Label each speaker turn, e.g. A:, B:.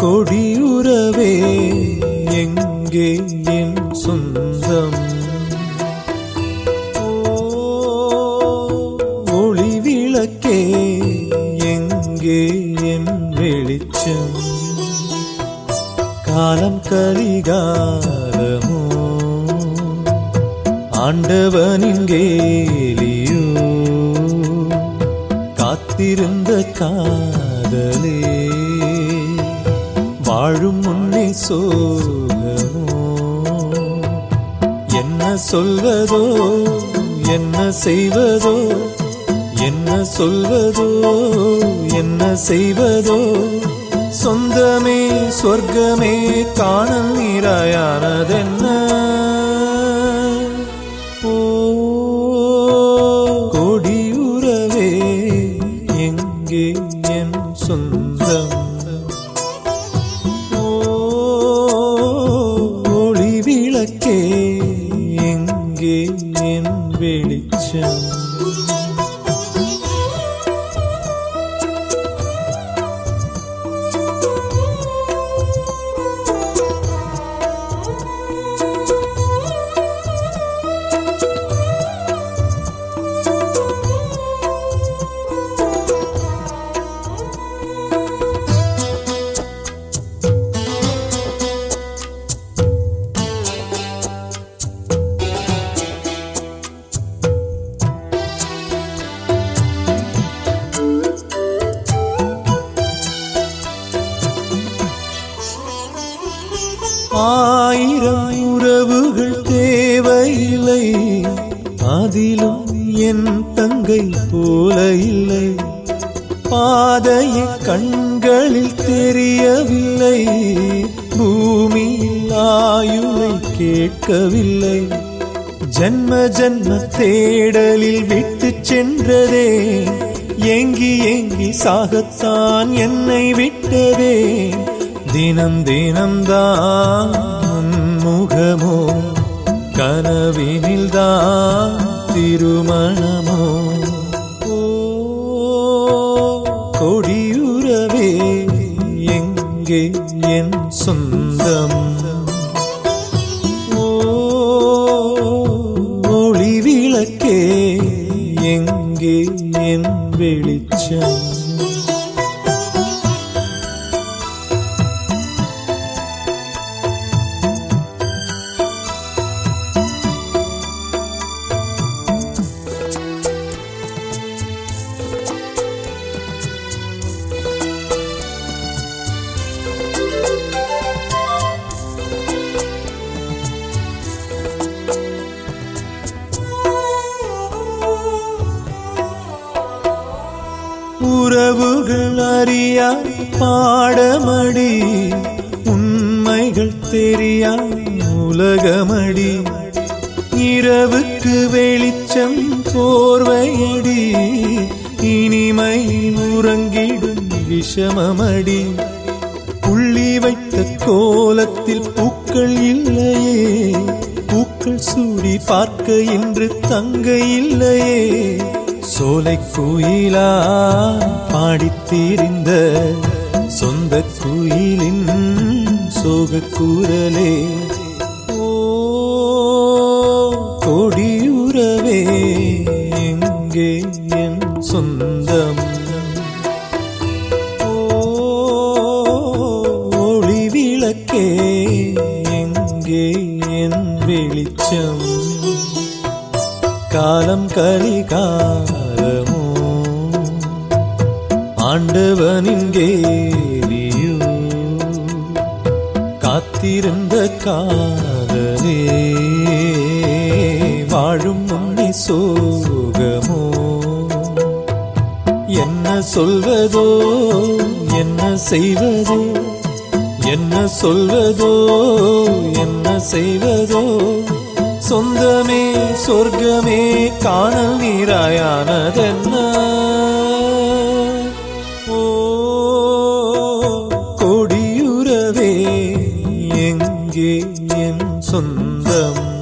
A: கொடியுறவே எங்கே என் சொந்தம் ஓ, ஒளி விளக்கே எங்கே என் வெளிச்சம் காலம் கலிகாலமோ ஆண்டவனின் கேலியோ காத்திருந்த காதலே வாழும் முன்னே சோகமோ என்ன சொல்வதோ என்ன செய்வதோ என்ன சொல்வதோ என்ன செய்வதோ சொந்தமே சொர்க்கமே காணல் நீராயானதென்ன ஓ கொடியுறவே எங்கே என் சொந்தம் ஓ, ஒளி விளக்கே எங்கே என் வெளிச்சம் ஆயிரம் உறவுகள் தேவையில்லை அதிலும் என் தங்கை போல இல்லை பாதையை கண்களில் தெரியவில்லை பூமியில் ஆயுளை கேட்கவில்லை ஜன்ம ஜன்ம தேடலில் விட்டு சென்றதே ஏங்கி ஏங்கி சாகத்தான் என்னை விட்டதே தினம் தினம்தான் முகமோ கனவினில்தான் திருமணமோ ஓ கொடியுறவே எங்கே என் சொந்தம் ஓ ஒளி விளக்கே எங்கே என் வெளிச்சம் உறவுகள் அறியா பாடமடி உண்மைகள் தெரியா உலகமடி இரவுக்கு வெளிச்சம் போர்வையடி இனிமை உறங்கிடும் விஷமமடி புள்ளி வைத்த கோலத்தில் பூக்கள் இல்லையே பூக்கள் சூடி பார்க்க இன்று தங்க இல்லையே சோலை குயிலா பாடித்தீரிந்த சொந்த குயிலின் சோக கூறலே ஓ கொடியுறவே எங்கே என் சொந்தம் ஓ ஒளி விளக்கே எங்கே என் வெளிச்சம் காலம் கலிகாலமோ ஆண்டவனின் கேலியோ காத்திருந்த காதலே வாழும் முன்னே சோகமோ என்ன சொல்வதோ என்ன செய்வதோ என்ன சொல்வதோ என்ன செய்வதோ சொந்தமே சொர்க்கமே காணல் நீராயானதென்ன ஓ கொடியுறவே எங்கே என் சொந்தம்